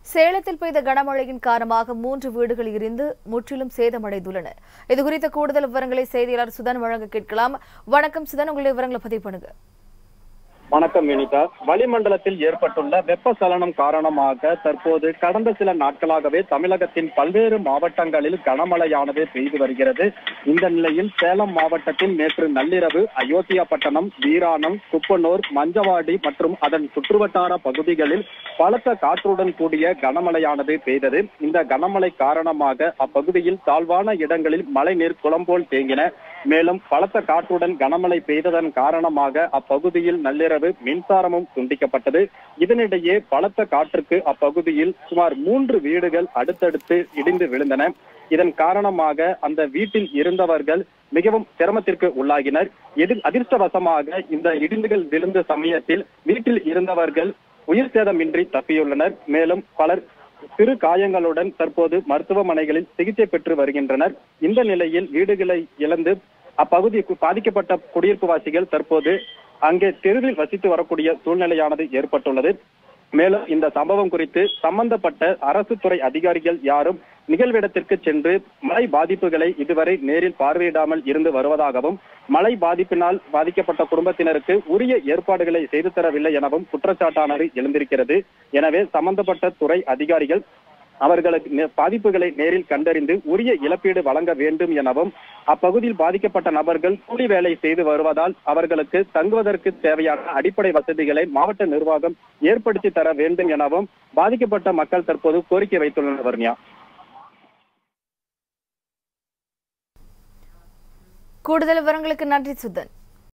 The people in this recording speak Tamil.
சேலத்தில் பெய்த கனமழையின் காரணமாக மூன்று வீடுகள் இருந்து முற்றிலும் சேதமடைந்துள்ளன இதுகுறித்த கூடுதல் விவரங்களை செய்தியாளர் சுதன் வழங்க கேட்கலாம் வணக்கம் சுதன் உங்களுடைய விவரங்களை பதிவு பண்ணுங்க வணக்கம் வினிதா வளிமண்டலத்தில் ஏற்பட்டுள்ள வெப்பசலனம் காரணமாக தற்போது கடந்த சில நாட்களாகவே தமிழகத்தின் பல்வேறு மாவட்டங்களில் கனமழையானது பெய்து வருகிறது இந்த நிலையில் சேலம் மாவட்டத்தில் நேற்று நள்ளிரவு அயோத்தியாபட்டணம் வீராணம் குப்பனூர் மஞ்சவாடி மற்றும் அதன் சுற்றுவட்டார பகுதிகளில் பலத்த காற்றுடன் கூடிய கனமழையானது பெய்தது இந்த கனமழை காரணமாக அப்பகுதியில் தாழ்வான இடங்களில் மழைநீர் குளம்போல் தேங்கின மேலும் பலத்த காற்றுடன் கனமழை பெய்ததன் காரணமாக அப்பகுதியில் நள்ளிரவு மின்சாரமும் துண்டிக்கப்பட்டது இதனிடையே பலத்த காற்றுக்கு அப்பகுதியில் சுமார் மூன்று வீடுகள் அடுத்தடுத்து இடிந்து விழுந்தன இதன் காரணமாக அந்த வீட்டில் இருந்தவர்கள் மிகவும் சிரமத்திற்கு உள்ளாகினர் எதிர் அதிர்ஷ்டவசமாக இந்த இடிந்துகள் விழுந்த சமயத்தில் வீட்டில் இருந்தவர்கள் உயிர் சேதமின்றி தப்பியுள்ளனர் மேலும் பலர் சிறு காயங்களுடன் தற்போது மருத்துவமனைகளில் சிகிச்சை பெற்று வருகின்றனர் இந்த நிலையில் வீடுகளை இழந்து அப்பகுதி பாதிக்கப்பட்ட குடியிருப்பு வாசிகள் தற்போது அங்கே தெருவில் வசித்து வரக்கூடிய சூழ்நிலையானது ஏற்பட்டுள்ளது மேலும் இந்த சம்பவம் குறித்து சம்பந்தப்பட்ட அரசு துறை அதிகாரிகள் யாரும் நிகழ்விடத்திற்கு சென்று மழை பாதிப்புகளை இதுவரை நேரில் பார்வையிடாமல் இருந்து வருவதாகவும் மழை பாதிப்பினால் பாதிக்கப்பட்ட குடும்பத்தினருக்கு உரிய ஏற்பாடுகளை செய்து தரவில்லை எனவும் குற்றச்சாட்டானது எழுந்திருக்கிறது எனவே சம்பந்தப்பட்ட துறை அதிகாரிகள் அவர்களுக்கு நே- பாதிப்புகளை நேரில் கண்டறிந்து உரிய இழப்பீடு வழங்க வேண்டும் எனவும் அப்பகுதியில் பாதிக்கப்பட்ட நபர்கள் கூலி வேலை செய்து வருவதால் அவர்களுக்கு தங்குவதற்கு தேவையான அடிப்படை வசதிகளை மாவட்ட நிர்வாகம் ஏற்படுத்தி தர வேண்டும் எனவும் பாதிக்கப்பட்ட மக்கள் தற்போது கோரிக்கை வைத்துள்ளனர் வர்ணியா கூடுதல் விவரங்களுக்கு நன்றி சுதன்